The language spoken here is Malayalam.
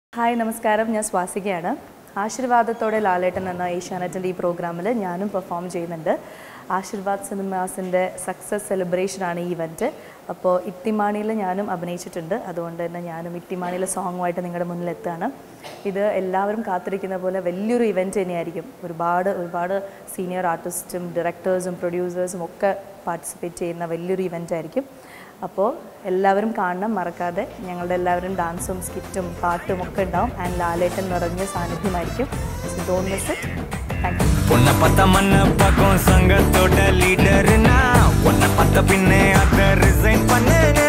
ഹായ് നമസ്കാരം ഞാൻ സ്വാസികയാണ് ആശീർവാദത്തോടെ ലാലേട്ടൻ എന്ന ഏഷ്യാനെറ്റിൻ്റെ ഈ പ്രോഗ്രാമിൽ ഞാനും പെർഫോം ചെയ്യുന്നുണ്ട് ആശീർവാദ് സിനിമാസിൻ്റെ സക്സസ് സെലിബ്രേഷനാണ് ഈ ഇവൻറ്റ് അപ്പോൾ ഇത്തിമാണിയിൽ ഞാനും അഭിനയിച്ചിട്ടുണ്ട് അതുകൊണ്ട് തന്നെ ഞാനും ഇത്തിമാണിയിലെ സോങ്ങുമായിട്ട് നിങ്ങളുടെ മുന്നിൽ എത്തുകയാണ് ഇത് എല്ലാവരും കാത്തിരിക്കുന്ന പോലെ വലിയൊരു ഇവൻറ്റ് തന്നെയായിരിക്കും ഒരുപാട് ഒരുപാട് സീനിയർ ആർട്ടിസ്റ്റും ഡയറക്ടേഴ്സും പ്രൊഡ്യൂസേഴ്സും ഒക്കെ പാർട്ടിസിപ്പേറ്റ് ചെയ്യുന്ന വലിയൊരു ഇവൻ്റ് ആയിരിക്കും അപ്പോൾ എല്ലാവരും കാണണം മറക്കാതെ ഞങ്ങളുടെ എല്ലാവരും ഡാൻസും സ്കിറ്റും പാട്ടും ഒക്കെ ഉണ്ടാവും ആൻഡ് ലാലേട്ടൻ നിറഞ്ഞ സാന്നിധ്യമായിരിക്കും so don't miss it thank you உன்னை பார்த்த மண்ண பக்கம் சங்கத்தோட லீடர்னா உன்னை பார்த்த பின்னே அத ரிசைன் பண்ணு